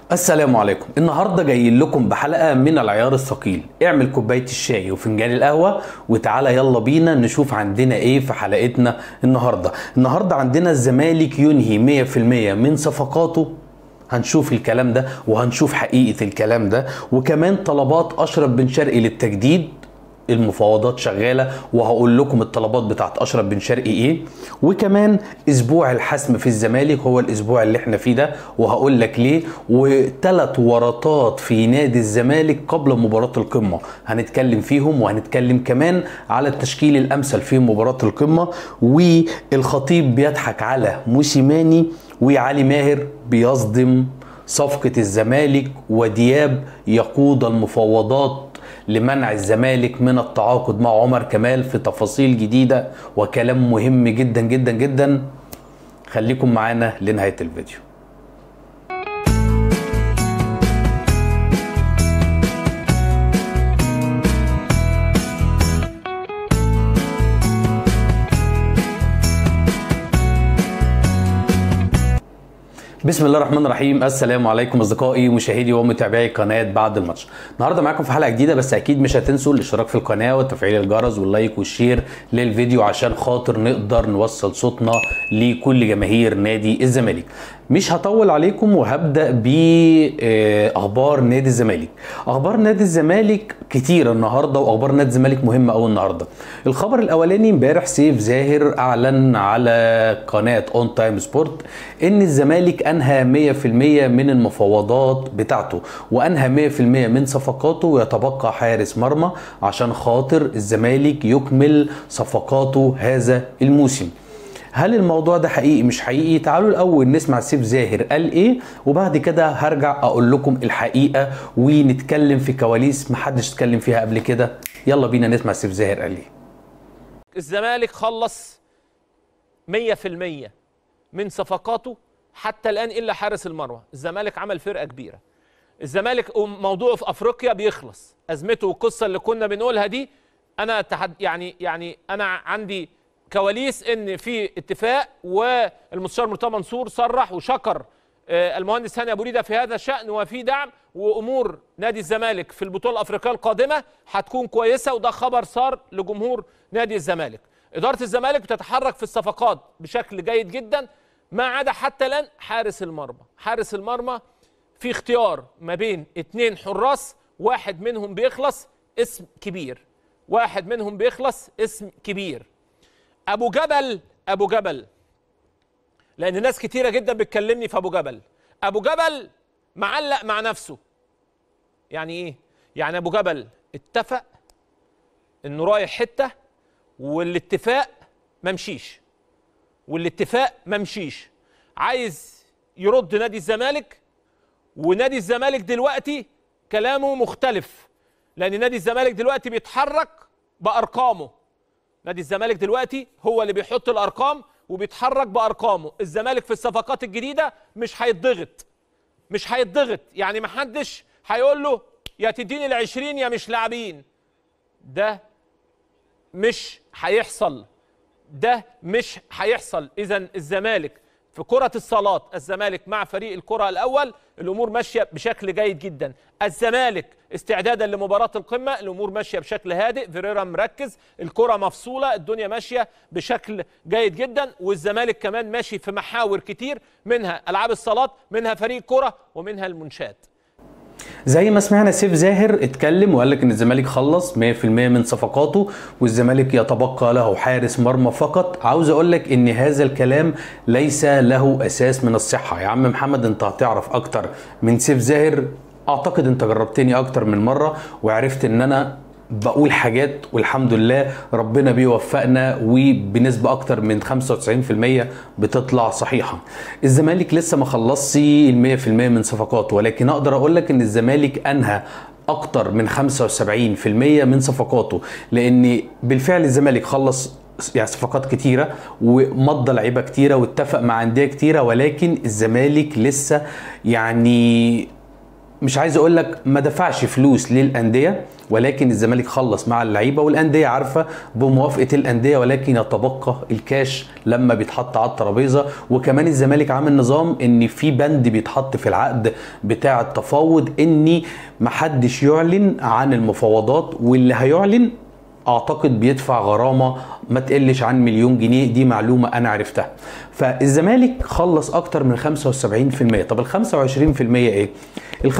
السلام عليكم النهارده جايين لكم بحلقه من العيار الثقيل اعمل كوبايه الشاي وفنجان القهوه وتعالى يلا بينا نشوف عندنا ايه في حلقتنا النهارده النهارده عندنا الزمالك ينهي 100% من صفقاته هنشوف الكلام ده وهنشوف حقيقه الكلام ده وكمان طلبات اشرف بن شرقي للتجديد المفاوضات شغاله وهقول لكم الطلبات بتاعت اشرف بن شرقي ايه وكمان اسبوع الحسم في الزمالك هو الاسبوع اللي احنا فيه ده وهقول لك ليه وثلاث ورطات في نادي الزمالك قبل مباراه القمه هنتكلم فيهم وهنتكلم كمان على التشكيل الامثل في مباراه القمه والخطيب بيضحك على موسيماني وعلي ماهر بيصدم صفقه الزمالك ودياب يقود المفاوضات لمنع الزمالك من التعاقد مع عمر كمال في تفاصيل جديده وكلام مهم جدا جدا جدا خليكم معانا لنهايه الفيديو بسم الله الرحمن الرحيم السلام عليكم اصدقائي مشاهدي ومتابعي قناه بعد الماتش النهارده معاكم في حلقه جديده بس اكيد مش هتنسوا الاشتراك في القناه وتفعيل الجرس واللايك والشير للفيديو عشان خاطر نقدر نوصل صوتنا لكل جماهير نادي الزمالك مش هطول عليكم وهبدا باخبار نادي الزمالك اخبار نادي الزمالك كتير النهارده واخبار نادي الزمالك مهمه قوي النهارده الخبر الاولاني امبارح سيف زاهر اعلن على قناه اون تايم سبورت ان الزمالك انهى 100% من المفاوضات بتاعته وانهى 100% من صفقاته ويتبقى حارس مرمى عشان خاطر الزمالك يكمل صفقاته هذا الموسم هل الموضوع ده حقيقي مش حقيقي تعالوا الاول نسمع سيف زاهر قال ايه وبعد كده هرجع اقول لكم الحقيقه ونتكلم في كواليس محدش اتكلم فيها قبل كده يلا بينا نسمع سيف زاهر قال ايه الزمالك خلص 100% من صفقاته حتى الان الا حارس المرمى الزمالك عمل فرقه كبيره الزمالك موضوعه في افريقيا بيخلص ازمته والقصه اللي كنا بنقولها دي انا تحد يعني يعني انا عندي كواليس ان في اتفاق والمستشار مرتضى منصور صرح وشكر المهندس هاني ابو ريده في هذا الشان وفي دعم وامور نادي الزمالك في البطوله الافريقيه القادمه هتكون كويسه وده خبر صار لجمهور نادي الزمالك اداره الزمالك بتتحرك في الصفقات بشكل جيد جدا ما عدا حتى الان حارس المرمى حارس المرمى في اختيار ما بين اتنين حراس واحد منهم بيخلص اسم كبير واحد منهم بيخلص اسم كبير ابو جبل ابو جبل لان ناس كتيره جدا بتكلمني في ابو جبل ابو جبل معلق مع نفسه يعني ايه يعني ابو جبل اتفق انه رايح حته والاتفاق ما مشيش والاتفاق ما مشيش عايز يرد نادي الزمالك ونادي الزمالك دلوقتي كلامه مختلف لان نادي الزمالك دلوقتي بيتحرك بارقامه نادي الزمالك دلوقتي هو اللي بيحط الارقام وبيتحرك بارقامه الزمالك في الصفقات الجديده مش هيتضغط مش هيتضغط يعني محدش هيقول له يا تديني ال20 يا مش لاعبين ده مش هيحصل ده مش هيحصل اذا الزمالك في كرة الصالات الزمالك مع فريق الكرة الأول الأمور ماشية بشكل جيد جدا الزمالك استعدادا لمباراة القمة الأمور ماشية بشكل هادئ فيريرا مركز الكرة مفصولة الدنيا ماشية بشكل جيد جدا والزمالك كمان ماشي في محاور كتير منها ألعاب الصالات منها فريق كرة ومنها المنشات زي ما سمعنا سيف زاهر اتكلم وقال لك ان الزمالك خلص 100% من صفقاته والزمالك يتبقى له حارس مرمى فقط عاوز اقول لك ان هذا الكلام ليس له اساس من الصحه يا عم محمد انت هتعرف اكتر من سيف زاهر اعتقد انت جربتني اكتر من مره وعرفت ان انا بقول حاجات والحمد لله ربنا بيوفقنا وبنسبة أكتر من 95% بتطلع صحيحة الزمالك لسه ما خلصش ال 100% من صفقاته ولكن أقدر أقول لك إن الزمالك أنهى أكتر من 75% من صفقاته لأن بالفعل الزمالك خلص يعني صفقات كتيره ومضى لعيبه كتيره واتفق مع انديه كتيره ولكن الزمالك لسه يعني مش عايز اقول لك ما دفعش فلوس للانديه ولكن الزمالك خلص مع اللعيبه والانديه عارفه بموافقه الانديه ولكن يتبقى الكاش لما بيتحط على الترابيزه وكمان الزمالك عامل نظام ان في بند بيتحط في العقد بتاع التفاوض ان محدش يعلن عن المفاوضات واللي هيعلن اعتقد بيدفع غرامه ما تقلش عن مليون جنيه دي معلومه انا عرفتها فالزمالك خلص اكتر من 75% طب ال 25% ايه ال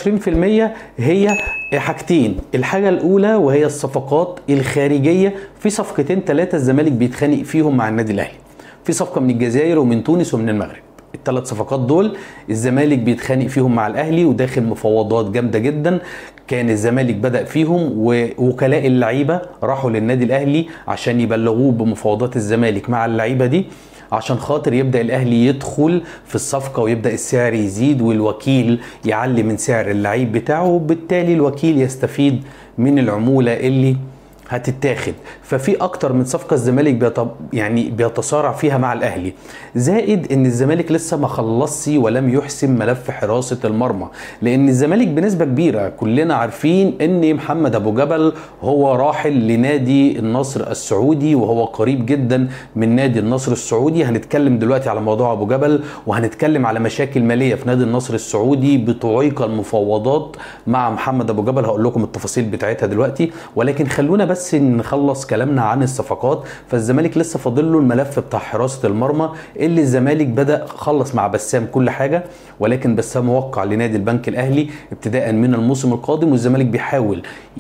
25% هي حاجتين الحاجه الاولى وهي الصفقات الخارجيه في صفقتين ثلاثه الزمالك بيتخانق فيهم مع النادي الاهلي في صفقه من الجزائر ومن تونس ومن المغرب الثلاث صفقات دول الزمالك بيتخانق فيهم مع الاهلي وداخل مفاوضات جامده جدا كان الزمالك بدا فيهم ووكلاء اللعيبه راحوا للنادي الاهلي عشان يبلغوه بمفاوضات الزمالك مع اللعيبه دي عشان خاطر يبدا الاهلي يدخل في الصفقه ويبدا السعر يزيد والوكيل يعلي من سعر اللعيب بتاعه وبالتالي الوكيل يستفيد من العموله اللي هتتاخد ففي اكتر من صفقه الزمالك بيط... يعني بيتصارع فيها مع الاهلي زائد ان الزمالك لسه ما خلصش ولم يحسم ملف حراسه المرمى لان الزمالك بنسبه كبيره كلنا عارفين ان محمد ابو جبل هو راحل لنادي النصر السعودي وهو قريب جدا من نادي النصر السعودي هنتكلم دلوقتي على موضوع ابو جبل وهنتكلم على مشاكل ماليه في نادي النصر السعودي بتعيق المفاوضات مع محمد ابو جبل هقول لكم التفاصيل بتاعتها دلوقتي ولكن خلونا بس نخلص كلامنا عن الصفقات فالزمالك لسه فاضل له الملف بتاع حراسه المرمى اللي الزمالك بدا خلص مع بسام كل حاجه ولكن بسام وقع لنادي البنك الاهلي ابتداء من الموسم القادم والزمالك بيحاول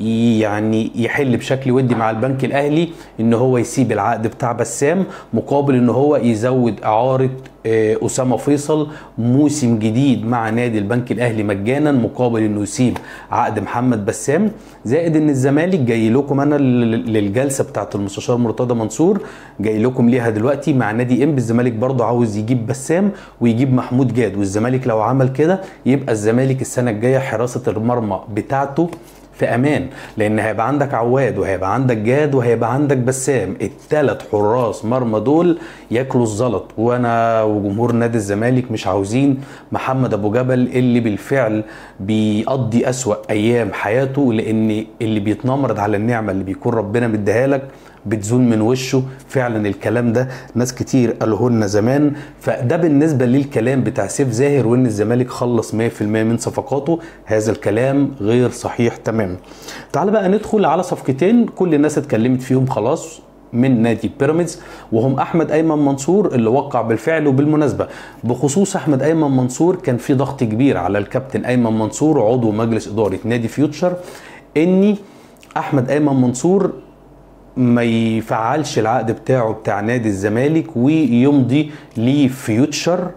يعني يحل بشكل ودي مع البنك الاهلي ان هو يسيب العقد بتاع بسام مقابل ان هو يزود اعاره اسامه فيصل موسم جديد مع نادي البنك الاهلي مجانا مقابل انه يسيب عقد محمد بسام زائد ان الزمالك جاي لكم انا للجلسه بتاعه المستشار مرتضى منصور جاي لكم ليها دلوقتي مع نادي ام الزمالك برضه عاوز يجيب بسام ويجيب محمود جاد والزمالك لو عمل كده يبقى الزمالك السنه الجايه حراسه المرمى بتاعته في امان لان هيبقى عندك عواد وهيبقى عندك جاد وهيبقى عندك بسام الثلاث حراس مرمى دول ياكلوا الزلط وانا وجمهور نادي الزمالك مش عاوزين محمد ابو جبل اللي بالفعل بيقضي اسوا ايام حياته لان اللي بيتنمرد على النعمه اللي بيكون ربنا مديها لك بتزول من وشه فعلا الكلام ده ناس كتير قالوه لنا زمان فده بالنسبه للكلام بتاع سيف زاهر وان الزمالك خلص 100% من صفقاته هذا الكلام غير صحيح تماما تعال بقى ندخل على صفقتين كل الناس اتكلمت فيهم خلاص من نادي بيراميدز وهم احمد ايمن منصور اللي وقع بالفعل وبالمناسبه بخصوص احمد ايمن منصور كان في ضغط كبير على الكابتن ايمن منصور عضو مجلس اداره نادي فيوتشر اني احمد ايمن منصور ما يفعلش العقد بتاعه بتاع نادي الزمالك ويمضي لفيوتشر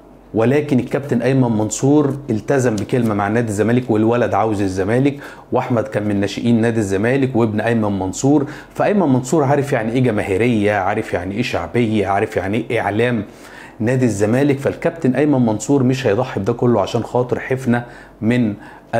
ولكن الكابتن ايمن منصور التزم بكلمه مع نادي الزمالك والولد عاوز الزمالك واحمد كان من ناشئين نادي الزمالك وابن ايمن منصور فايمن منصور عارف يعني ايه جماهيريه عارف يعني ايه شعبيه عارف يعني ايه اعلام نادي الزمالك فالكابتن ايمن منصور مش هيضحي بده كله عشان خاطر حفنه من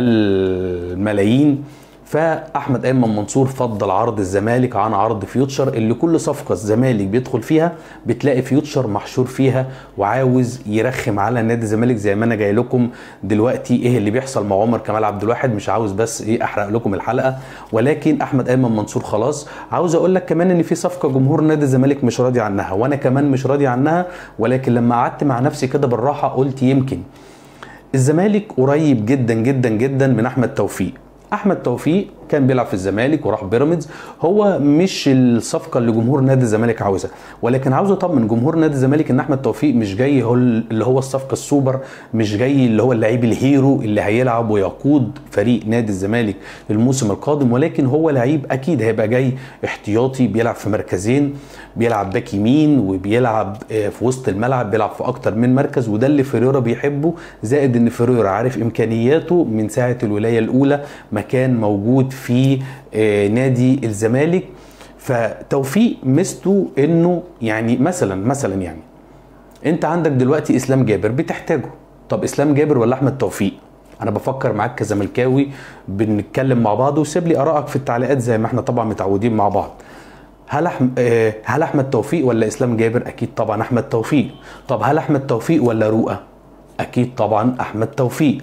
الملايين فاحمد ايمن منصور فضل عرض الزمالك عن عرض فيوتشر اللي كل صفقه الزمالك بيدخل فيها بتلاقي فيوتشر محشور فيها وعاوز يرخم على نادي الزمالك زي ما انا جاي لكم دلوقتي ايه اللي بيحصل مع عمر كمال عبد الواحد مش عاوز بس ايه احرق لكم الحلقه ولكن احمد ايمن منصور خلاص عاوز اقول لك كمان ان في صفقه جمهور نادي الزمالك مش راضي عنها وانا كمان مش راضي عنها ولكن لما قعدت مع نفسي كده بالراحه قلت يمكن الزمالك قريب جدا جدا جدا من احمد توفيق احمد توفيق كان بيلعب في الزمالك وراح بيراميدز هو مش الصفقه اللي جمهور نادي الزمالك عاوزها ولكن عاوز اطمن جمهور نادي الزمالك ان احمد توفيق مش جاي هو اللي هو الصفقه السوبر مش جاي اللي هو اللعيب الهيرو اللي هيلعب ويقود فريق نادي الزمالك الموسم القادم ولكن هو لعيب اكيد هيبقى جاي احتياطي بيلعب في مركزين بيلعب باك يمين وبيلعب في وسط الملعب بيلعب في اكتر من مركز وده اللي فيريرا بيحبه زائد ان فيريرا عارف امكانياته من ساعه الولايه الاولى ما كان موجود في نادي الزمالك فتوفيق ميزته انه يعني مثلا مثلا يعني انت عندك دلوقتي اسلام جابر بتحتاجه طب اسلام جابر ولا احمد توفيق انا بفكر معاك كزملكاوي بنتكلم مع بعض وسيب لي ارائك في التعليقات زي ما احنا طبعا متعودين مع بعض هل أحم... هل احمد توفيق ولا اسلام جابر اكيد طبعا احمد توفيق طب هل احمد توفيق ولا رؤى اكيد طبعا احمد توفيق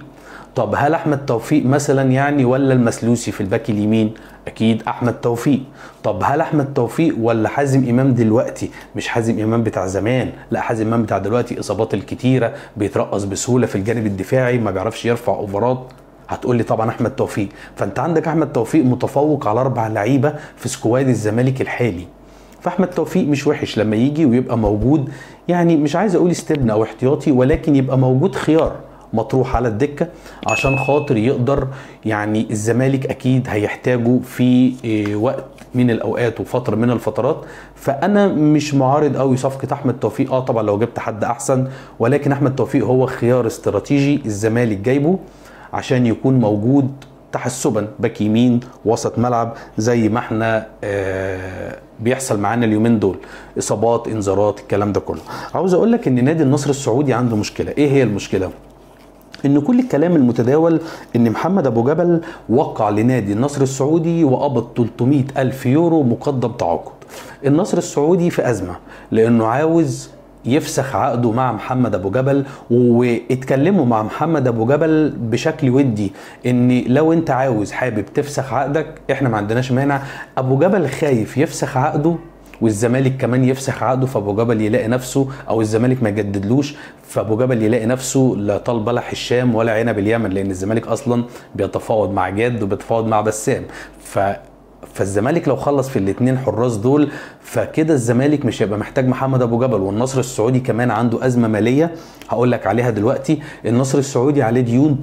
طب هل احمد توفيق مثلا يعني ولا المسلوسي في الباك اليمين اكيد احمد توفيق طب هل احمد توفيق ولا حازم امام دلوقتي مش حازم امام بتاع زمان لا حازم امام بتاع دلوقتي اصابات الكتيره بيترقص بسهوله في الجانب الدفاعي ما بيعرفش يرفع اوفرات هتقول لي طبعا احمد توفيق فانت عندك احمد توفيق متفوق على اربع لعيبه في سكواد الزمالك الحالي فاحمد توفيق مش وحش لما يجي ويبقى موجود يعني مش عايز اقول استبن او احتياطي ولكن يبقى موجود خيار مطروح على الدكه عشان خاطر يقدر يعني الزمالك اكيد هيحتاجه في إيه، وقت من الاوقات وفتره من الفترات فانا مش معارض قوي صفقه احمد توفيق اه طبعا لو جبت حد احسن ولكن احمد توفيق هو خيار استراتيجي الزمالك جايبه عشان يكون موجود تحسبا باك يمين وسط ملعب زي ما احنا آه بيحصل معانا اليومين دول اصابات انذارات الكلام ده كله عاوز اقول لك ان نادي النصر السعودي عنده مشكله ايه هي المشكله ان كل الكلام المتداول ان محمد ابو جبل وقع لنادي النصر السعودي وقبض 300 الف يورو مقدم تعاقد النصر السعودي في ازمه لانه عاوز يفسخ عقده مع محمد ابو جبل واتكلموا مع محمد ابو جبل بشكل ودي ان لو انت عاوز حابب تفسخ عقدك احنا ما عندناش مانع ابو جبل خايف يفسخ عقده والزمالك كمان يفسخ عقده فابو جبل يلاقي نفسه او الزمالك ما يجددلوش فابو جبل يلاقي نفسه لا طال بلح الشام ولا عنب اليمن لان الزمالك اصلا بيتفاوض مع جاد وبيتفاوض مع بسام ف فالزمالك لو خلص في الاثنين حراس دول فكده الزمالك مش هيبقى محتاج محمد ابو جبل والنصر السعودي كمان عنده ازمه ماليه هقول لك عليها دلوقتي النصر السعودي عليه ديون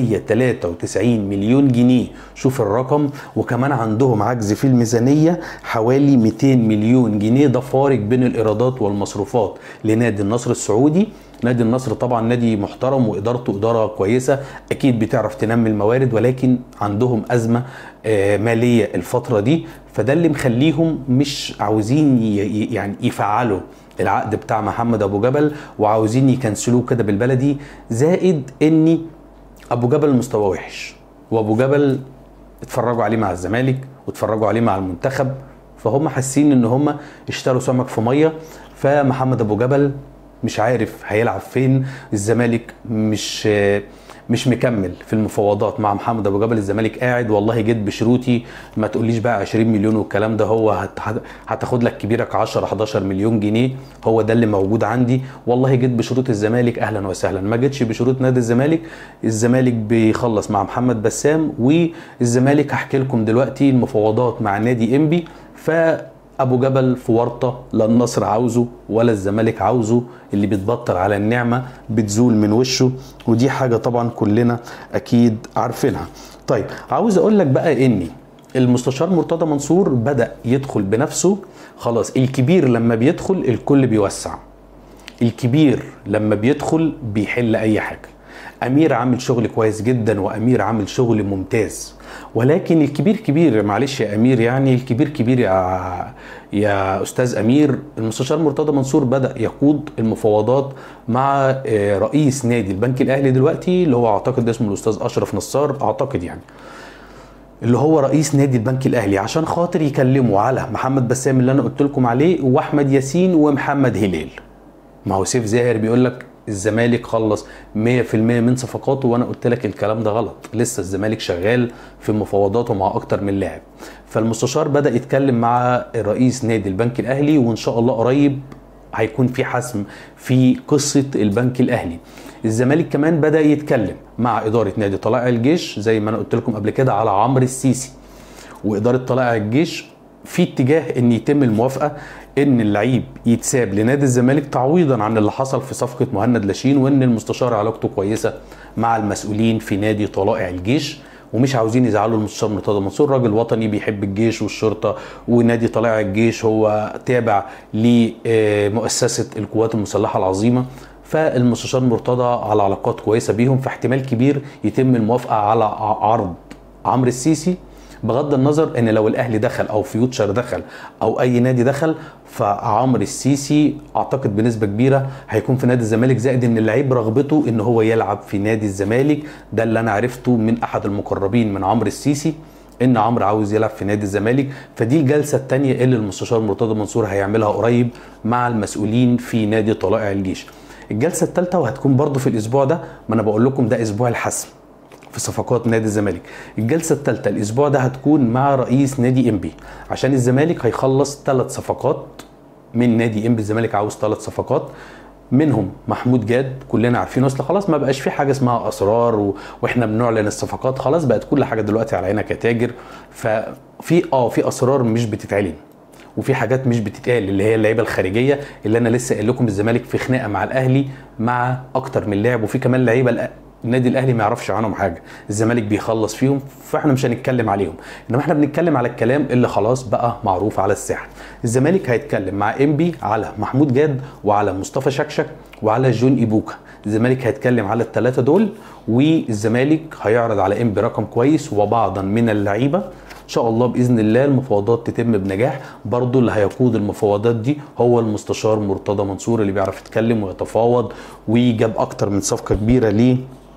393 مليون جنيه شوف الرقم وكمان عندهم عجز في الميزانيه حوالي 200 مليون جنيه ده فارق بين الايرادات والمصروفات لنادي النصر السعودي نادي النصر طبعا نادي محترم وادارته اداره كويسه اكيد بتعرف تنمي الموارد ولكن عندهم ازمه آه، ماليه الفتره دي فده اللي مخليهم مش عاوزين ي- ي- يعني يفعلوا العقد بتاع محمد ابو جبل وعاوزين يكنسلوه كده بالبلدي زائد ان ابو جبل مستواه وحش وابو جبل اتفرجوا عليه مع الزمالك واتفرجوا عليه مع المنتخب فهم حاسين ان هم اشتروا سمك في ميه فمحمد ابو جبل مش عارف هيلعب فين الزمالك مش مش مكمل في المفاوضات مع محمد ابو جبل الزمالك قاعد والله جيت بشروطي ما تقوليش بقى 20 مليون والكلام ده هو هت- هت- هتاخد لك كبيرك 10 11 مليون جنيه هو ده اللي موجود عندي والله جيت بشروط الزمالك اهلا وسهلا ما جيتش بشروط نادي الزمالك الزمالك بيخلص مع محمد بسام والزمالك هحكي لكم دلوقتي المفاوضات مع نادي انبي ف ابو جبل في ورطه لا النصر عاوزه ولا الزمالك عاوزه اللي بيتبطر على النعمه بتزول من وشه ودي حاجه طبعا كلنا اكيد عارفينها طيب عاوز اقول لك بقى اني المستشار مرتضى منصور بدا يدخل بنفسه خلاص الكبير لما بيدخل الكل بيوسع الكبير لما بيدخل بيحل اي حاجه امير عامل شغل كويس جدا وامير عامل شغل ممتاز ولكن الكبير كبير معلش يا امير يعني الكبير كبير يا يا استاذ امير المستشار مرتضى منصور بدا يقود المفاوضات مع آه، رئيس نادي البنك الاهلي دلوقتي اللي هو اعتقد اسمه الاستاذ اشرف نصار اعتقد يعني اللي هو رئيس نادي البنك الاهلي عشان خاطر يكلموا على محمد بسام اللي انا قلت لكم عليه واحمد ياسين ومحمد هلال ما هو سيف زاهر بيقول لك الزمالك خلص 100% من صفقاته وانا قلت لك الكلام ده غلط لسه الزمالك شغال في مفاوضاته مع اكتر من لاعب فالمستشار بدا يتكلم مع رئيس نادي البنك الاهلي وان شاء الله قريب هيكون في حسم في قصه البنك الاهلي الزمالك كمان بدا يتكلم مع اداره نادي طلائع الجيش زي ما انا قلت لكم قبل كده على عمرو السيسي واداره طلائع الجيش في اتجاه ان يتم الموافقه ان اللعيب يتساب لنادي الزمالك تعويضا عن اللي حصل في صفقه مهند لاشين وان المستشار علاقته كويسه مع المسؤولين في نادي طلائع الجيش ومش عاوزين يزعلوا المستشار مرتضى منصور راجل وطني بيحب الجيش والشرطه ونادي طلائع الجيش هو تابع لمؤسسه القوات المسلحه العظيمه فالمستشار مرتضى على علاقات كويسه بيهم فاحتمال كبير يتم الموافقه على عرض عمرو السيسي بغض النظر ان لو الاهلي دخل او فيوتشر دخل او اي نادي دخل فعمرو السيسي اعتقد بنسبه كبيره هيكون في نادي الزمالك زائد ان اللعيب رغبته ان هو يلعب في نادي الزمالك ده اللي انا عرفته من احد المقربين من عمرو السيسي ان عمرو عاوز يلعب في نادي الزمالك فدي الجلسه الثانيه اللي المستشار مرتضى منصور هيعملها قريب مع المسؤولين في نادي طلائع الجيش الجلسه الثالثه وهتكون برضو في الاسبوع ده ما انا بقول لكم ده اسبوع الحسم في صفقات نادي الزمالك الجلسه الثالثه الاسبوع ده هتكون مع رئيس نادي انبي عشان الزمالك هيخلص ثلاث صفقات من نادي انبي الزمالك عاوز ثلاث صفقات منهم محمود جاد كلنا عارفين اصل خلاص ما بقاش في حاجه اسمها اسرار و... واحنا بنعلن الصفقات خلاص بقت كل حاجه دلوقتي على عينك يا تاجر ففي اه في اسرار مش بتتعلن وفي حاجات مش بتتقال اللي هي اللعيبه الخارجيه اللي انا لسه قايل لكم الزمالك في خناقه مع الاهلي مع اكتر من لاعب وفي كمان لعيبه النادي الاهلي ما يعرفش عنهم حاجه الزمالك بيخلص فيهم فاحنا مش هنتكلم عليهم انما احنا بنتكلم على الكلام اللي خلاص بقى معروف على الساحه الزمالك هيتكلم مع انبي على محمود جاد وعلى مصطفى شكشك وعلى جون ايبوكا الزمالك هيتكلم على الثلاثه دول والزمالك هيعرض على انبي رقم كويس وبعضا من اللعيبه ان شاء الله باذن الله المفاوضات تتم بنجاح برضو اللي هيقود المفاوضات دي هو المستشار مرتضى منصور اللي بيعرف يتكلم ويتفاوض وجاب اكتر من صفقه كبيره ليه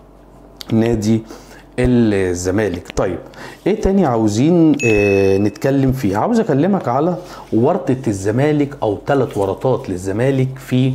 نادي الزمالك طيب ايه تاني عاوزين اه نتكلم فيه عاوز اكلمك على ورطة الزمالك او ثلاث ورطات للزمالك في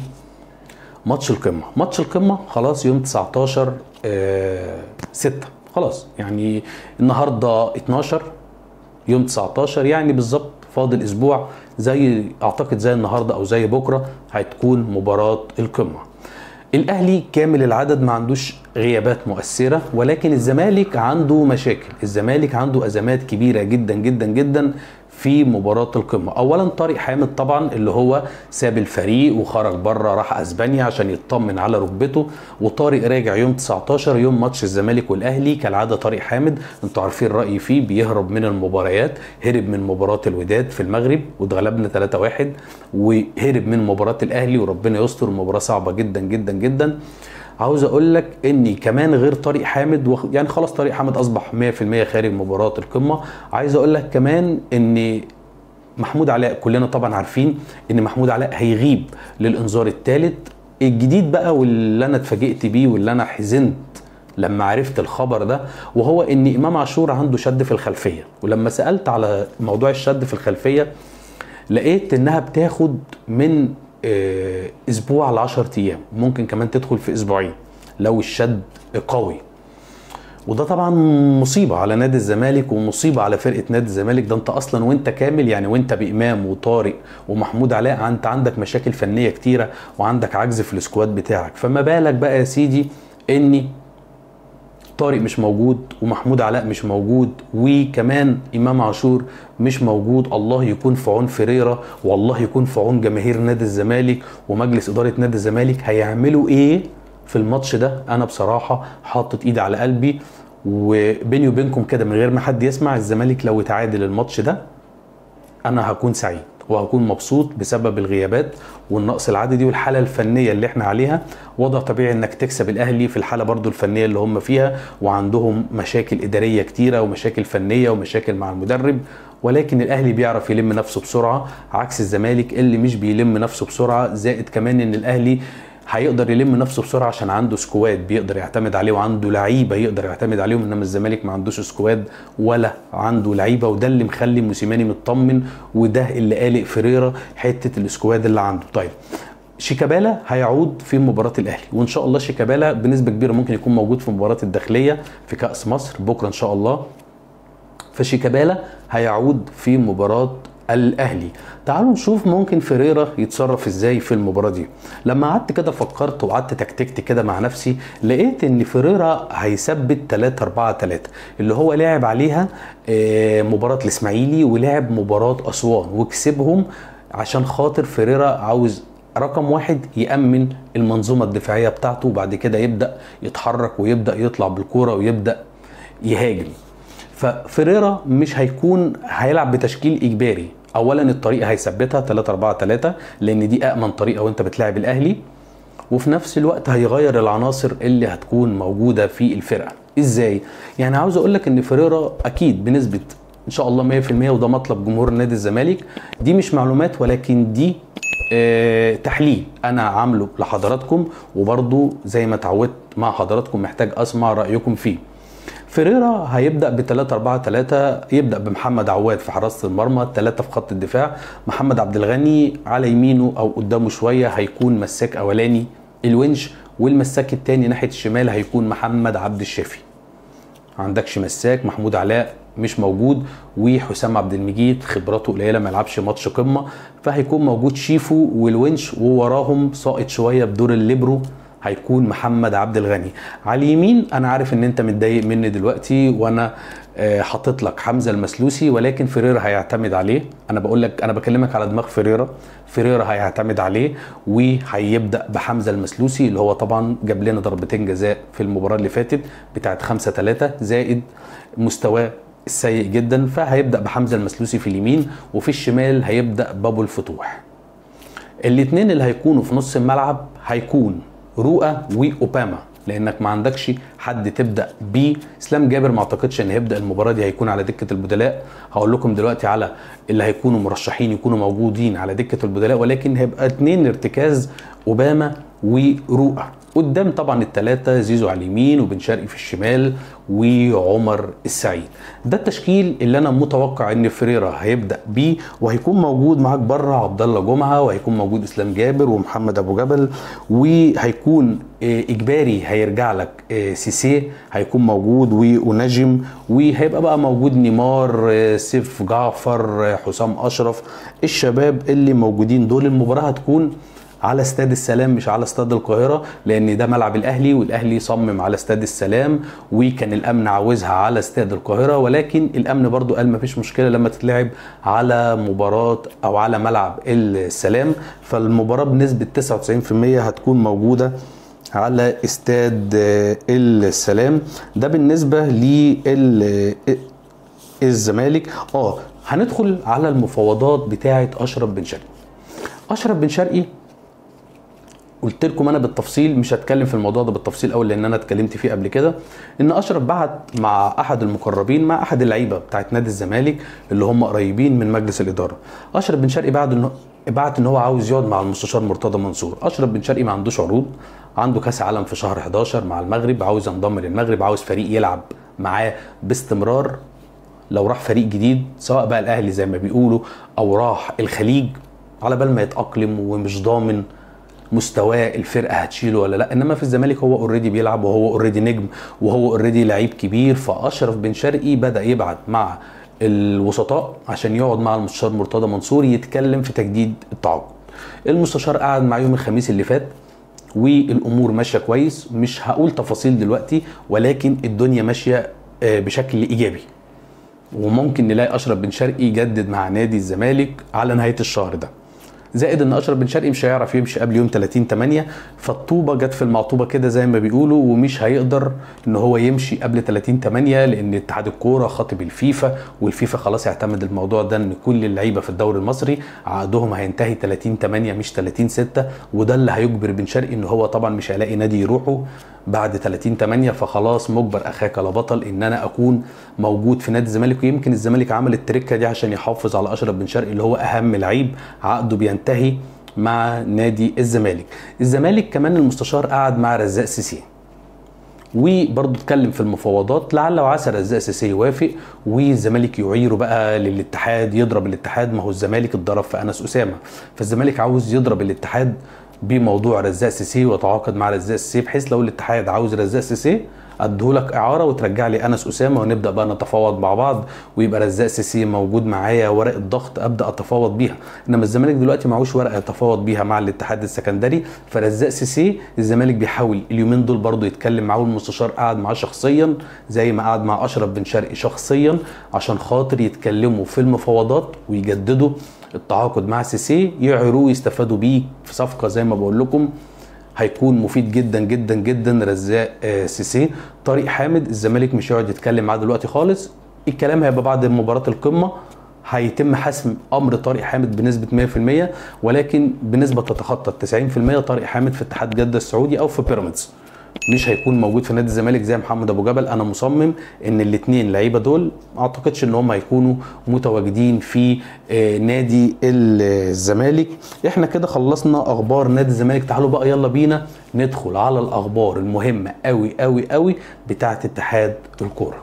ماتش القمة ماتش القمة خلاص يوم 19 اه 6 خلاص يعني النهاردة 12 يوم 19 يعني بالظبط فاضل اسبوع زي اعتقد زي النهارده او زي بكره هتكون مباراه القمه الاهلي كامل العدد ما عندوش غيابات مؤثره ولكن الزمالك عنده مشاكل الزمالك عنده ازمات كبيره جدا جدا جدا في مباراة القمة أولا طارق حامد طبعا اللي هو ساب الفريق وخرج بره راح أسبانيا عشان يطمن على ركبته وطارق راجع يوم 19 يوم ماتش الزمالك والأهلي كالعادة طارق حامد انتوا عارفين رأيي فيه بيهرب من المباريات هرب من مباراة الوداد في المغرب واتغلبنا 3-1 وهرب من مباراة الأهلي وربنا يستر المباراة صعبة جدا جدا جدا عاوز اقول لك اني كمان غير طارق حامد وخ... يعني خلاص طارق حامد اصبح 100% خارج مباراه القمه عايز اقول لك كمان ان محمود علاء كلنا طبعا عارفين ان محمود علاء هيغيب للانذار الثالث الجديد بقى واللي انا اتفاجئت بيه واللي انا حزنت لما عرفت الخبر ده وهو ان امام عاشور عنده شد في الخلفيه ولما سالت على موضوع الشد في الخلفيه لقيت انها بتاخد من اسبوع ل 10 ايام ممكن كمان تدخل في اسبوعين لو الشد قوي وده طبعا مصيبه على نادي الزمالك ومصيبه على فرقه نادي الزمالك ده انت اصلا وانت كامل يعني وانت بامام وطارق ومحمود علاء انت عندك مشاكل فنيه كتيره وعندك عجز في السكواد بتاعك فما بالك بقى يا سيدي اني طارق مش موجود ومحمود علاء مش موجود وكمان امام عاشور مش موجود الله يكون في عون فريرة والله يكون في عون جماهير نادي الزمالك ومجلس اداره نادي الزمالك هيعملوا ايه في الماتش ده انا بصراحه حاطط ايدي على قلبي وبيني وبينكم كده من غير ما حد يسمع الزمالك لو اتعادل الماتش ده انا هكون سعيد وهكون مبسوط بسبب الغيابات والنقص العددي والحاله الفنيه اللي احنا عليها وضع طبيعي انك تكسب الاهلي في الحاله برضو الفنيه اللي هم فيها وعندهم مشاكل اداريه كتيره ومشاكل فنيه ومشاكل مع المدرب ولكن الاهلي بيعرف يلم نفسه بسرعه عكس الزمالك اللي مش بيلم نفسه بسرعه زائد كمان ان الاهلي هيقدر يلم نفسه بسرعه عشان عنده سكواد بيقدر يعتمد عليه وعنده لعيبه يقدر يعتمد عليهم انما الزمالك ما عندوش سكواد ولا عنده لعيبه وده اللي مخلي موسيماني مطمن وده اللي قالق فريرا حته السكواد اللي عنده طيب شيكابالا هيعود في مباراة الأهلي وإن شاء الله شيكابالا بنسبة كبيرة ممكن يكون موجود في مباراة الداخلية في كأس مصر بكرة إن شاء الله فشيكابالا هيعود في مباراة الاهلي تعالوا نشوف ممكن فيريرا يتصرف ازاي في المباراه دي لما قعدت كده فكرت وقعدت تكتكت كده مع نفسي لقيت ان فيريرا هيثبت 3 4 3 اللي هو لعب عليها مباراه الاسماعيلي ولعب مباراه اسوان وكسبهم عشان خاطر فيريرا عاوز رقم واحد يأمن المنظومة الدفاعية بتاعته وبعد كده يبدأ يتحرك ويبدأ يطلع بالكورة ويبدأ يهاجم ففريرا مش هيكون هيلعب بتشكيل إجباري اولا الطريقه هيثبتها 3 4 3 لان دي امن طريقه وانت بتلاعب الاهلي وفي نفس الوقت هيغير العناصر اللي هتكون موجوده في الفرقه ازاي يعني عاوز اقول لك ان فريرا اكيد بنسبه ان شاء الله 100% وده مطلب جمهور نادي الزمالك دي مش معلومات ولكن دي آه تحليل انا عامله لحضراتكم وبرضو زي ما اتعودت مع حضراتكم محتاج اسمع رايكم فيه فيريرا هيبدا ب 3 4 3 يبدا بمحمد عواد في حراسه المرمى ثلاثه في خط الدفاع محمد عبد الغني على يمينه او قدامه شويه هيكون مساك اولاني الونش والمساك الثاني ناحيه الشمال هيكون محمد عبد الشافي ما عندكش مساك محمود علاء مش موجود وحسام عبد المجيد خبراته قليله ما يلعبش ماتش قمه فهيكون موجود شيفو والونش ووراهم ساقط شويه بدور الليبرو هيكون محمد عبد الغني على اليمين انا عارف ان انت متضايق مني دلوقتي وانا آه، حاطط لك حمزه المسلوسي ولكن فيريرا هيعتمد عليه انا بقول لك انا بكلمك على دماغ فيريرا فيريرا هيعتمد عليه وهيبدا بحمزه المسلوسي اللي هو طبعا جاب لنا ضربتين جزاء في المباراه اللي فاتت بتاعت 5 3 زائد مستواه السيء جدا فهيبدا بحمزه المسلوسي في اليمين وفي الشمال هيبدا بابو الفتوح الاثنين اللي هيكونوا في نص الملعب هيكون رؤى واوباما لانك ما عندكش حد تبدا بيه اسلام جابر ما اعتقدش ان هيبدا المباراه دي هيكون على دكه البدلاء هقول لكم دلوقتي على اللي هيكونوا مرشحين يكونوا موجودين على دكه البدلاء ولكن هيبقى اتنين ارتكاز اوباما ورؤى قدام طبعا الثلاثه زيزو على اليمين وبن شرقي في الشمال وعمر السعيد ده التشكيل اللي انا متوقع ان فريرا هيبدا بيه وهيكون موجود معاك بره عبد الله جمعه وهيكون موجود اسلام جابر ومحمد ابو جبل وهيكون آه، اجباري هيرجع لك آه، سيسي هيكون موجود ونجم وهيبقى بقى موجود نيمار آه، سيف جعفر آه، حسام اشرف الشباب اللي موجودين دول المباراه هتكون على استاد السلام مش على استاد القاهره لان ده ملعب الاهلي والاهلي صمم على استاد السلام وكان الامن عاوزها على استاد القاهره ولكن الامن برضو قال مفيش مشكله لما تتلعب على مباراه او على ملعب السلام فالمباراه بنسبه 99% هتكون موجوده على استاد آه، السلام ده بالنسبه لل الزمالك اه هندخل على المفاوضات بتاعه اشرف بن شرقي اشرف بن شرقي قلت لكم انا بالتفصيل مش هتكلم في الموضوع ده بالتفصيل قوي لان انا اتكلمت فيه قبل كده ان اشرف بعت مع احد المقربين مع احد اللعيبه بتاعت نادي الزمالك اللي هم قريبين من مجلس الاداره اشرف بن شرقي بعد انه بعت ان هو عاوز يقعد مع المستشار مرتضى منصور اشرف بن شرقي ما عندوش عروض عنده كاس عالم في شهر 11 مع المغرب عاوز ينضم للمغرب عاوز فريق يلعب معاه باستمرار لو راح فريق جديد سواء بقى الاهلي زي ما بيقولوا او راح الخليج على بال ما يتاقلم ومش ضامن مستواه الفرقه هتشيله ولا لا انما في الزمالك هو اوريدي بيلعب وهو اوريدي نجم وهو اوريدي لعيب كبير فاشرف بن شرقي بدا يبعت مع الوسطاء عشان يقعد مع المستشار مرتضى منصور يتكلم في تجديد التعاقد المستشار قعد مع يوم الخميس اللي فات والامور ماشيه كويس مش هقول تفاصيل دلوقتي ولكن الدنيا ماشيه آه، بشكل ايجابي وممكن نلاقي اشرف بن شرقي يجدد مع نادي الزمالك على نهايه الشهر ده زائد ان اشرف بن شرقي مش هيعرف يمشي قبل يوم 30 8 فالطوبه جت في المعطوبه كده زي ما بيقولوا ومش هيقدر ان هو يمشي قبل 30 8 لان اتحاد الكوره خاطب الفيفا والفيفا خلاص اعتمد الموضوع ده ان كل اللعيبه في الدوري المصري عقدهم هينتهي 30 8 مش 30 6 وده اللي هيجبر بن شرقي ان هو طبعا مش هيلاقي نادي يروحه بعد 30 8 فخلاص مجبر اخاك لا بطل ان انا اكون موجود في نادي الزمالك ويمكن الزمالك عمل التركه دي عشان يحافظ على اشرف بن شرقي اللي هو اهم لعيب عقده بينتهي مع نادي الزمالك الزمالك كمان المستشار قعد مع رزاق سيسي وبرضه اتكلم في المفاوضات لعل وعسى رزاق سيسي يوافق والزمالك يعيره بقى للاتحاد يضرب الاتحاد ما هو الزمالك اتضرب في انس اسامه فالزمالك عاوز يضرب الاتحاد بموضوع رزاق سيسي وتعاقد مع رزاق سيسي بحيث لو الاتحاد عاوز رزاق سيسي اديهولك اعاره وترجع لي انس اسامه ونبدا بقى نتفاوض مع بعض ويبقى رزاق سيسي موجود معايا ورقه ضغط ابدا اتفاوض بيها انما الزمالك دلوقتي معهوش ورقه يتفاوض بيها مع الاتحاد السكندري فرزاق سيسي الزمالك بيحاول اليومين دول برضه يتكلم معاه المستشار قعد معاه شخصيا زي ما قعد مع اشرف بن شرقي شخصيا عشان خاطر يتكلموا في المفاوضات ويجددوا التعاقد مع سيسي يعيروه ويستفادوا بيه في صفقه زي ما بقول لكم هيكون مفيد جدا جدا جدا رزاق آه، سيسي طارق حامد الزمالك مش هيقعد يتكلم معاه دلوقتي خالص الكلام هيبقى بعد مباراه القمه هيتم حسم امر طارق حامد بنسبه 100% ولكن بنسبه تتخطى 90% طارق حامد في اتحاد جده السعودي او في بيراميدز مش هيكون موجود في نادي الزمالك زي محمد ابو جبل انا مصمم ان الاثنين لعيبه دول ما اعتقدش ان هم هيكونوا متواجدين في آه، نادي الزمالك احنا كده خلصنا اخبار نادي الزمالك تعالوا بقى يلا بينا ندخل على الاخبار المهمه قوي قوي قوي بتاعه اتحاد الكوره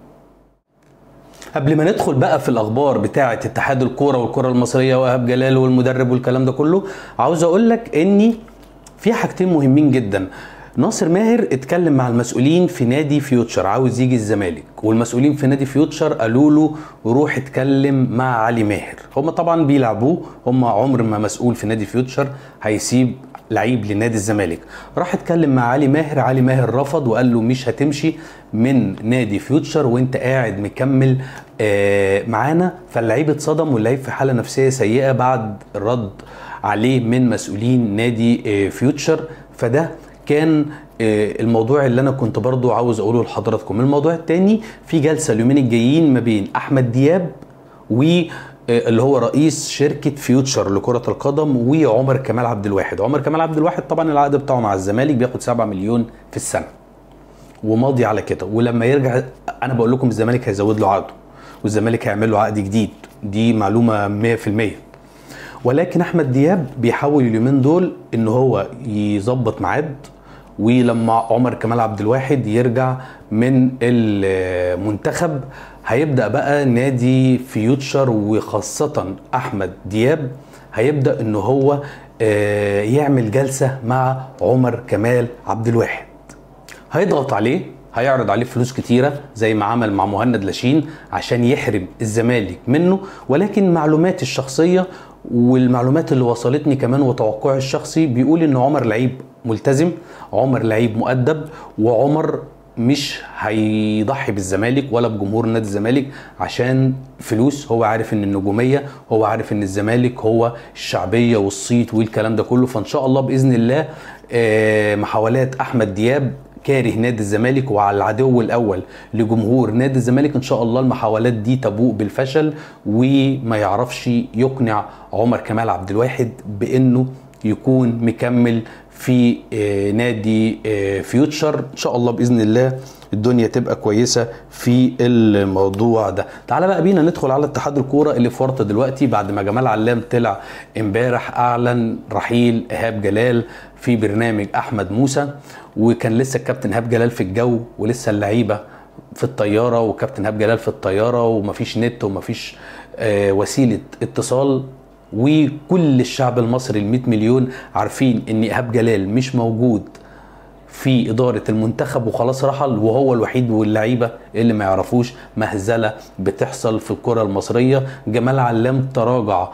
قبل ما ندخل بقى في الاخبار بتاعه اتحاد الكوره والكره المصريه وايهاب جلال والمدرب والكلام ده كله عاوز اقول لك اني في حاجتين مهمين جدا ناصر ماهر اتكلم مع المسؤولين في نادي فيوتشر عاوز يجي الزمالك والمسؤولين في نادي فيوتشر قالوا له روح اتكلم مع علي ماهر هم طبعا بيلعبوه هم عمر ما مسؤول في نادي فيوتشر هيسيب لعيب لنادي الزمالك راح اتكلم مع علي ماهر علي ماهر رفض وقال له مش هتمشي من نادي فيوتشر وانت قاعد مكمل آه معانا فاللعيب اتصدم واللعيب في حاله نفسيه سيئه بعد الرد عليه من مسؤولين نادي آه فيوتشر فده كان آه الموضوع اللي انا كنت برضو عاوز اقوله لحضراتكم الموضوع التاني في جلسه اليومين الجايين ما بين احمد دياب و اللي هو رئيس شركه فيوتشر لكره القدم وعمر كمال عبد الواحد عمر كمال عبد الواحد طبعا العقد بتاعه مع الزمالك بياخد 7 مليون في السنه وماضي على كده ولما يرجع انا بقول لكم الزمالك هيزود له عقده والزمالك هيعمل له عقد جديد دي معلومه 100% ولكن احمد دياب بيحاول اليومين دول ان هو يظبط ميعاد ولما عمر كمال عبد الواحد يرجع من المنتخب هيبدا بقى نادي فيوتشر وخاصه احمد دياب هيبدا ان هو يعمل جلسه مع عمر كمال عبد الواحد هيضغط عليه هيعرض عليه فلوس كتيره زي ما عمل مع مهند لاشين عشان يحرم الزمالك منه ولكن معلوماتي الشخصيه والمعلومات اللي وصلتني كمان وتوقعي الشخصي بيقول ان عمر لعيب ملتزم عمر لعيب مؤدب وعمر مش هيضحي بالزمالك ولا بجمهور نادي الزمالك عشان فلوس هو عارف ان النجوميه هو عارف ان الزمالك هو الشعبيه والصيت والكلام ده كله فان شاء الله باذن الله محاولات احمد دياب كاره نادي الزمالك وعلى العدو الاول لجمهور نادي الزمالك ان شاء الله المحاولات دي تبوء بالفشل وما يعرفش يقنع عمر كمال عبد الواحد بانه يكون مكمل في نادي فيوتشر ان شاء الله باذن الله الدنيا تبقى كويسه في الموضوع ده تعال بقى بينا ندخل على اتحاد الكوره اللي في ورطه دلوقتي بعد ما جمال علام طلع امبارح اعلن رحيل ايهاب جلال في برنامج احمد موسى وكان لسه الكابتن ايهاب جلال في الجو ولسه اللعيبه في الطياره وكابتن ايهاب جلال في الطياره ومفيش نت ومفيش آه وسيله اتصال وكل الشعب المصري ال 100 مليون عارفين ان ايهاب جلال مش موجود في إدارة المنتخب وخلاص رحل وهو الوحيد واللعيبة اللي ما يعرفوش مهزلة بتحصل في الكرة المصرية جمال علام تراجع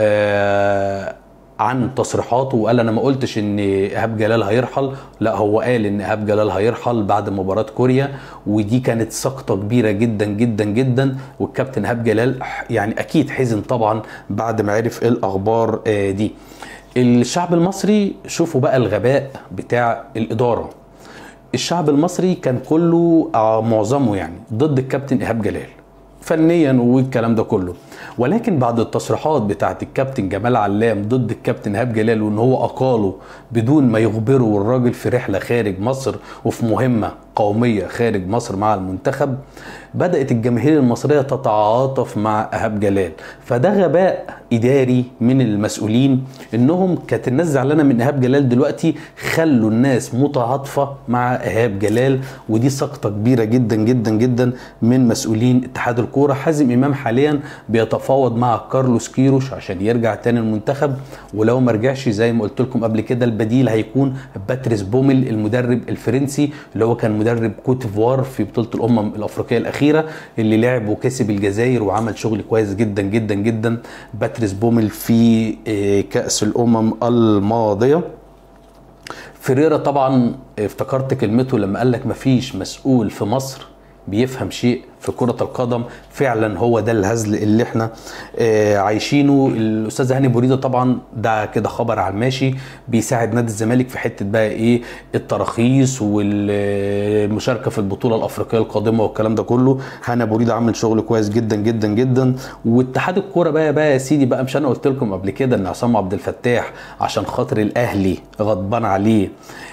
آه عن تصريحاته وقال انا ما قلتش ان ايهاب جلال هيرحل لا هو قال ان ايهاب جلال هيرحل بعد مباراه كوريا ودي كانت سقطه كبيره جدا جدا جدا والكابتن ايهاب جلال يعني اكيد حزن طبعا بعد ما عرف الاخبار دي الشعب المصري شوفوا بقى الغباء بتاع الاداره الشعب المصري كان كله معظمه يعني ضد الكابتن ايهاب جلال فنيا والكلام ده كله ولكن بعد التصريحات بتاعت الكابتن جمال علام ضد الكابتن ايهاب جلال وان هو اقاله بدون ما يخبره والراجل في رحله خارج مصر وفي مهمه قوميه خارج مصر مع المنتخب بدات الجماهير المصريه تتعاطف مع ايهاب جلال فده غباء اداري من المسؤولين انهم كانت الناس زعلانه من ايهاب جلال دلوقتي خلوا الناس متعاطفه مع ايهاب جلال ودي سقطه كبيره جدا جدا جدا من مسؤولين اتحاد الكوره حازم امام حاليا بيتفاوض مع كارلوس كيروش عشان يرجع تاني المنتخب ولو ما رجعش زي ما قلت لكم قبل كده البديل هيكون باتريس بومل المدرب الفرنسي اللي هو كان مدرب كوت ديفوار في بطوله الامم الافريقيه الاخيره اللي لعب وكسب الجزائر وعمل شغل كويس جدا جدا جدا باتريس بومل في كاس الامم الماضيه فريرا طبعا افتكرت كلمته لما قال لك مفيش مسؤول في مصر بيفهم شيء في كرة القدم فعلا هو ده الهزل اللي احنا آه عايشينه الاستاذ هاني بوريده طبعا ده كده خبر على الماشي بيساعد نادي الزمالك في حته بقى ايه التراخيص والمشاركه في البطوله الافريقيه القادمه والكلام ده كله هاني بوريده عامل شغل كويس جدا جدا جدا واتحاد الكوره بقى بقى يا سيدي بقى مش انا قلت لكم قبل كده ان عصام عبد الفتاح عشان خاطر الاهلي غضبان عليه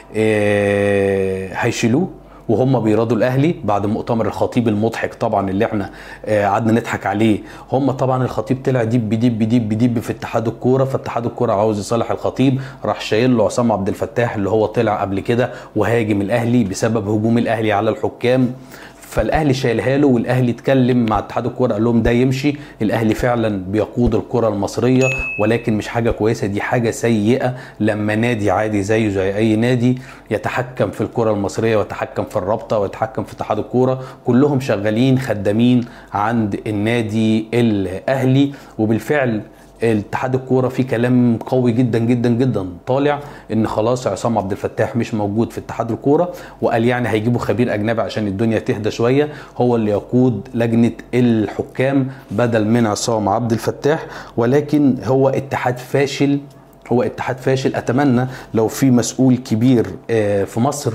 آه هيشيلوه وهم بيرادوا الاهلي بعد مؤتمر الخطيب المضحك طبعا اللي احنا قعدنا آه نضحك عليه هم طبعا الخطيب طلع ديب ديب ديب ديب في اتحاد الكوره فاتحاد الكوره عاوز يصالح الخطيب راح شايل له عصام عبد الفتاح اللي هو طلع قبل كده وهاجم الاهلي بسبب هجوم الاهلي على الحكام فالاهلي شايلها له والاهلي اتكلم مع اتحاد الكوره قال لهم ده يمشي الاهلي فعلا بيقود الكره المصريه ولكن مش حاجه كويسه دي حاجه سيئه لما نادي عادي زيه زي اي نادي يتحكم في الكره المصريه ويتحكم في الرابطه ويتحكم في اتحاد الكوره كلهم شغالين خدامين عند النادي الاهلي وبالفعل اتحاد الكوره في كلام قوي جدا جدا جدا طالع ان خلاص عصام عبد الفتاح مش موجود في اتحاد الكوره وقال يعني هيجيبوا خبير اجنبي عشان الدنيا تهدى شويه هو اللي يقود لجنه الحكام بدل من عصام عبد الفتاح ولكن هو اتحاد فاشل هو اتحاد فاشل اتمنى لو في مسؤول كبير آه، في مصر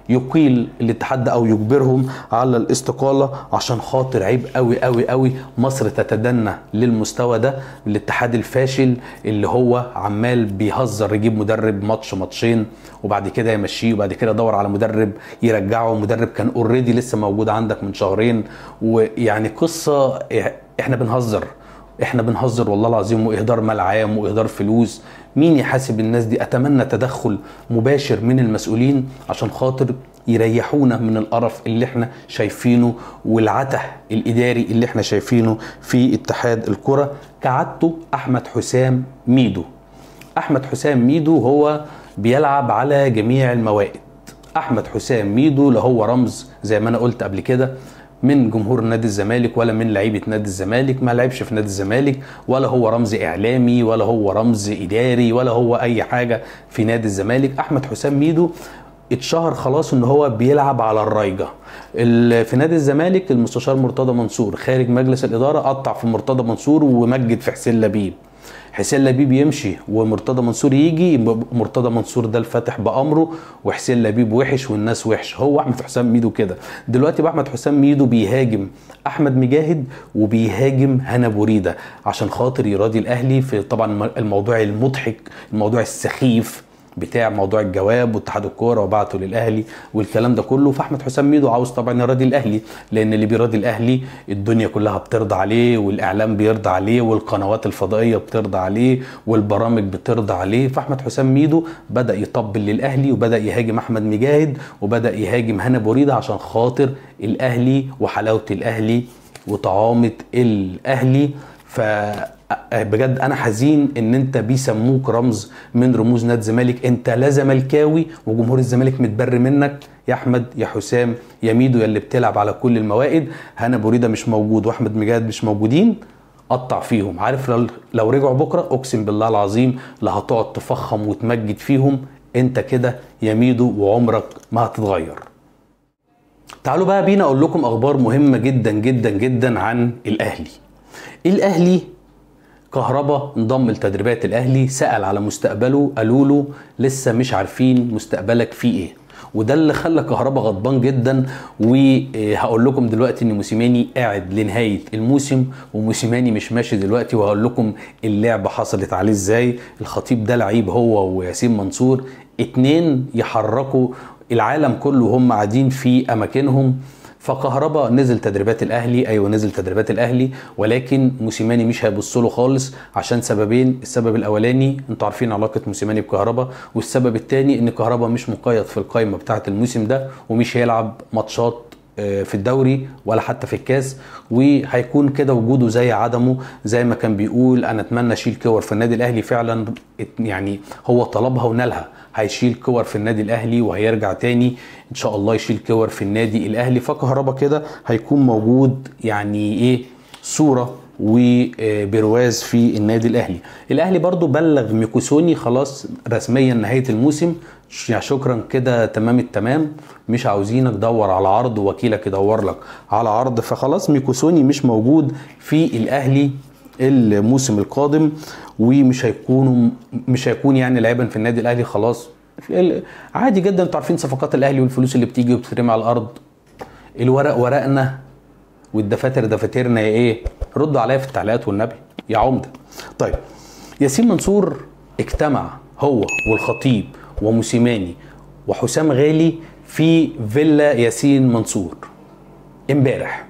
يقيل الاتحاد ده او يجبرهم على الاستقاله عشان خاطر عيب قوي قوي قوي مصر تتدنى للمستوى ده الاتحاد الفاشل اللي هو عمال بيهزر يجيب مدرب ماتش ماتشين وبعد كده يمشيه وبعد كده يدور على مدرب يرجعه مدرب كان اوريدي لسه موجود عندك من شهرين ويعني قصه احنا بنهزر احنا بنهزر والله العظيم واهدار مال عام واهدار فلوس مين يحاسب الناس دي اتمنى تدخل مباشر من المسؤولين عشان خاطر يريحونا من القرف اللي احنا شايفينه والعته الاداري اللي احنا شايفينه في اتحاد الكره كعادته احمد حسام ميدو احمد حسام ميدو هو بيلعب على جميع الموائد احمد حسام ميدو لا هو رمز زي ما انا قلت قبل كده من جمهور نادي الزمالك ولا من لعيبه نادي الزمالك ما لعبش في نادي الزمالك ولا هو رمز اعلامي ولا هو رمز اداري ولا هو اي حاجه في نادي الزمالك احمد حسام ميدو اتشهر خلاص ان هو بيلعب على الرايجه ال- في نادي الزمالك المستشار مرتضى منصور خارج مجلس الاداره قطع في مرتضى منصور ومجد في حسين لبيب حسين لبيب يمشي ومرتضى منصور يجي يبقى مرتضى منصور ده الفاتح بامره وحسين لبيب وحش والناس وحش هو احمد حسام ميدو كده دلوقتي بقى احمد حسام ميدو بيهاجم احمد مجاهد وبيهاجم هنا بوريده عشان خاطر يراضي الاهلي في طبعا الموضوع المضحك الموضوع السخيف بتاع موضوع الجواب واتحاد الكوره وبعته للاهلي والكلام ده كله فاحمد حسام ميدو عاوز طبعا يراضي الاهلي لان اللي بيراضي الاهلي الدنيا كلها بترضى عليه والاعلام بيرضى عليه والقنوات الفضائيه بترضى عليه والبرامج بترضى عليه فاحمد حسام ميدو بدا يطبل للاهلي وبدا يهاجم احمد مجاهد وبدا يهاجم هنا بوريده عشان خاطر الاهلي وحلاوه الاهلي وطعامه الاهلي ف بجد انا حزين ان انت بيسموك رمز من رموز نادي الزمالك انت لا زملكاوي وجمهور الزمالك متبر منك يا احمد يا حسام يا ميدو يا اللي بتلعب على كل الموائد هنا بوريده مش موجود واحمد مجاهد مش موجودين قطع فيهم عارف لو, لو رجعوا بكره اقسم بالله العظيم لا هتقعد تفخم وتمجد فيهم انت كده يا ميدو وعمرك ما هتتغير تعالوا بقى بينا اقول لكم اخبار مهمه جدا جدا جدا عن الاهلي الاهلي كهربا انضم لتدريبات الاهلي سال على مستقبله قالوا له لسه مش عارفين مستقبلك فيه ايه وده اللي خلى كهربا غضبان جدا وهقول لكم دلوقتي ان موسيماني قاعد لنهايه الموسم وموسيماني مش ماشي دلوقتي وهقول لكم اللعبه حصلت عليه ازاي الخطيب ده لعيب هو وياسين منصور اتنين يحركوا العالم كله وهم قاعدين في اماكنهم فكهربا نزل تدريبات الاهلي ايوه نزل تدريبات الاهلي ولكن موسيماني مش هيبص له خالص عشان سببين السبب الاولاني انتوا عارفين علاقه موسيماني بكهربا والسبب الثاني ان كهربا مش مقيد في القائمه بتاعه الموسم ده ومش هيلعب ماتشات في الدوري ولا حتى في الكاس وهيكون كده وجوده زي عدمه زي ما كان بيقول انا اتمنى اشيل كور في النادي الاهلي فعلا يعني هو طلبها ونالها هيشيل كور في النادي الاهلي وهيرجع تاني ان شاء الله يشيل كور في النادي الاهلي فكهربا كده هيكون موجود يعني ايه صوره وبرواز في النادي الاهلي الاهلي برضو بلغ ميكوسوني خلاص رسميا نهايه الموسم يعني شكرا كده تمام التمام مش عاوزينك دور على عرض ووكيلك يدور لك على عرض فخلاص ميكوسوني مش موجود في الاهلي الموسم القادم ومش هيكونوا مش هيكون يعني لعيبا في النادي الاهلي خلاص عادي جدا انتوا عارفين صفقات الاهلي والفلوس اللي بتيجي وبتترمي على الارض الورق ورقنا والدفاتر دفاترنا يا ايه ردوا عليا في التعليقات والنبي يا عمده طيب ياسين منصور اجتمع هو والخطيب وموسيماني وحسام غالي في فيلا ياسين منصور امبارح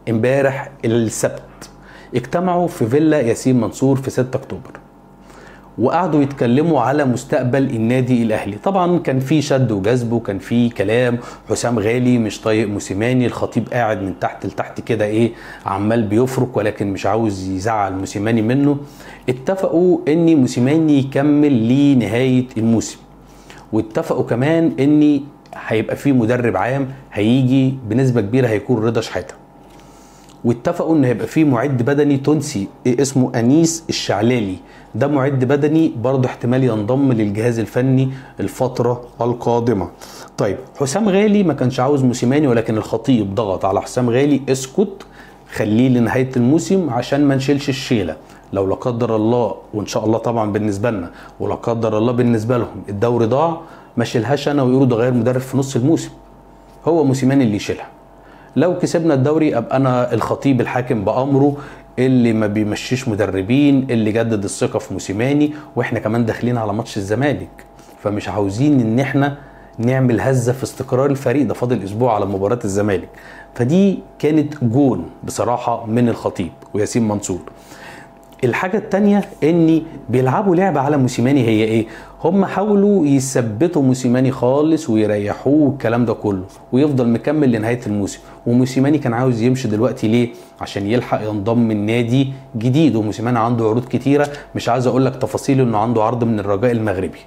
امبارح السبت اجتمعوا في فيلا ياسين منصور في 6 اكتوبر وقعدوا يتكلموا على مستقبل النادي الاهلي طبعا كان في شد وجذب وكان في كلام حسام غالي مش طايق موسيماني الخطيب قاعد من تحت لتحت كده ايه عمال بيفرك ولكن مش عاوز يزعل موسيماني منه اتفقوا ان موسيماني يكمل لنهايه الموسم واتفقوا كمان ان هيبقى في مدرب عام هيجي بنسبه كبيره هيكون رضا شحاته واتفقوا ان هيبقى في معد بدني تونسي اسمه انيس الشعلالي ده معد بدني برضه احتمال ينضم للجهاز الفني الفتره القادمه طيب حسام غالي ما كانش عاوز موسيماني ولكن الخطيب ضغط على حسام غالي اسكت خليه لنهايه الموسم عشان ما نشيلش الشيله لو لا قدر الله وان شاء الله طبعا بالنسبه لنا ولا قدر الله بالنسبه لهم الدوري ضاع ما شيلهاش انا ويقولوا ده غير مدرب في نص الموسم هو موسيماني اللي يشيلها لو كسبنا الدوري ابقى انا الخطيب الحاكم بامره اللي ما بيمشيش مدربين اللي جدد الثقه في موسيماني واحنا كمان داخلين على ماتش الزمالك فمش عاوزين ان احنا نعمل هزه في استقرار الفريق ده فاضل اسبوع على مباراه الزمالك فدي كانت جون بصراحه من الخطيب وياسين منصور الحاجة التانية ان بيلعبوا لعبة على موسيماني هي ايه هم حاولوا يثبتوا موسيماني خالص ويريحوه والكلام ده كله ويفضل مكمل لنهاية الموسم وموسيماني كان عاوز يمشي دلوقتي ليه عشان يلحق ينضم النادي جديد وموسيماني عنده عروض كتيرة مش عايز اقول لك تفاصيل انه عنده عرض من الرجاء المغربي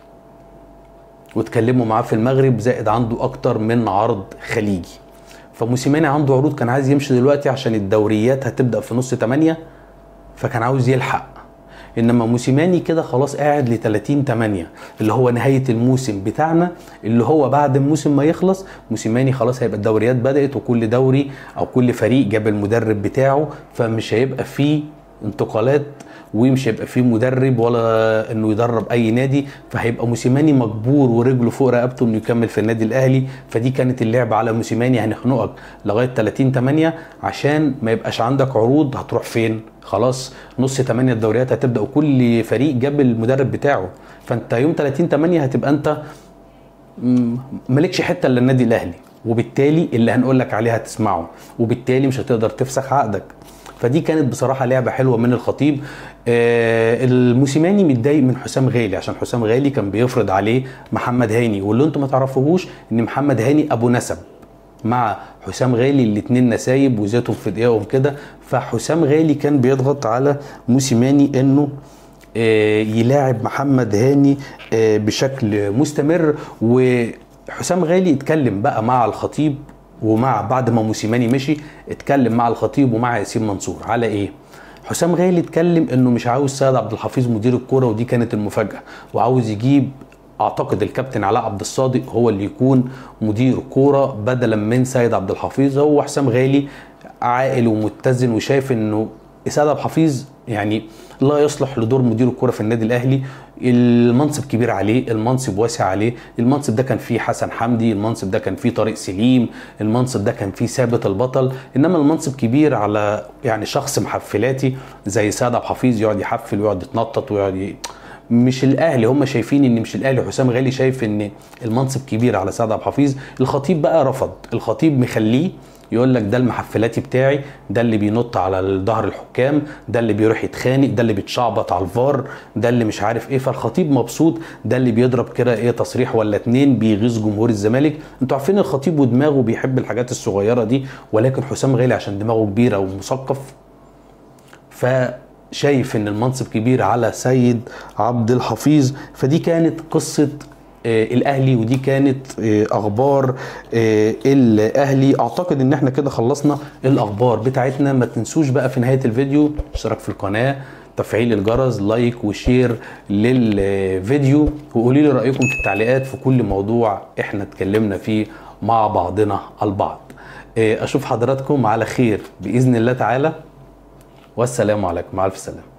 واتكلموا معاه في المغرب زائد عنده اكتر من عرض خليجي فموسيماني عنده عروض كان عايز يمشي دلوقتي عشان الدوريات هتبدأ في نص 8 فكان عاوز يلحق انما موسيماني كده خلاص قاعد ل 30 8 اللي هو نهايه الموسم بتاعنا اللي هو بعد الموسم ما يخلص موسيماني خلاص هيبقى الدوريات بدات وكل دوري او كل فريق جاب المدرب بتاعه فمش هيبقى فيه انتقالات ومش هيبقى فيه مدرب ولا انه يدرب اي نادي فهيبقى موسيماني مجبور ورجله فوق رقبته انه يكمل في النادي الاهلي فدي كانت اللعبه على موسيماني هنخنقك لغايه 30 8 عشان ما يبقاش عندك عروض هتروح فين خلاص نص 8 الدوريات هتبدا وكل فريق جاب المدرب بتاعه فانت يوم 30 8 هتبقى انت مالكش حته الا النادي الاهلي وبالتالي اللي هنقول لك عليه هتسمعه وبالتالي مش هتقدر تفسخ عقدك فدي كانت بصراحه لعبه حلوه من الخطيب آه الموسيماني متضايق من حسام غالي عشان حسام غالي كان بيفرض عليه محمد هاني واللي انتم ما تعرفوهوش ان محمد هاني ابو نسب مع حسام غالي الاثنين نسايب وزيتهم في دقيقهم كده فحسام غالي كان بيضغط على موسيماني انه آه يلاعب محمد هاني آه بشكل مستمر وحسام غالي اتكلم بقى مع الخطيب ومع بعد ما موسيماني مشي اتكلم مع الخطيب ومع ياسين منصور على ايه؟ حسام غالي اتكلم انه مش عاوز سيد عبد الحفيظ مدير الكوره ودي كانت المفاجاه وعاوز يجيب اعتقد الكابتن علاء عبد الصادق هو اللي يكون مدير كوره بدلا من سيد عبد الحفيظ هو حسام غالي عاقل ومتزن وشايف انه سيد عبد الحفيظ يعني لا يصلح لدور مدير الكوره في النادي الاهلي المنصب كبير عليه المنصب واسع عليه المنصب ده كان فيه حسن حمدي المنصب ده كان فيه طارق سليم المنصب ده كان فيه ثابت البطل انما المنصب كبير على يعني شخص محفلاتي زي سيد عبد الحفيظ يقعد يحفل ويقعد يتنطط ويقعد ي... مش الاهلي هم شايفين ان مش الاهلي حسام غالي شايف ان المنصب كبير على سعد عبد الحفيظ الخطيب بقى رفض الخطيب مخليه يقول لك ده المحفلاتي بتاعي ده اللي بينط على ظهر الحكام ده اللي بيروح يتخانق ده اللي بيتشعبط على الفار ده اللي مش عارف ايه فالخطيب مبسوط ده اللي بيضرب كده ايه تصريح ولا اتنين بيغيظ جمهور الزمالك انتوا عارفين الخطيب ودماغه بيحب الحاجات الصغيره دي ولكن حسام غالي عشان دماغه كبيره ومثقف فشايف ان المنصب كبير على سيد عبد الحفيظ فدي كانت قصه الاهلي ودي كانت اخبار الاهلي اعتقد ان احنا كده خلصنا الاخبار بتاعتنا ما تنسوش بقى في نهايه الفيديو اشتراك في القناه تفعيل الجرس لايك وشير للفيديو وقولوا لي رايكم في التعليقات في كل موضوع احنا اتكلمنا فيه مع بعضنا البعض اشوف حضراتكم على خير باذن الله تعالى والسلام عليكم مع الف سلامه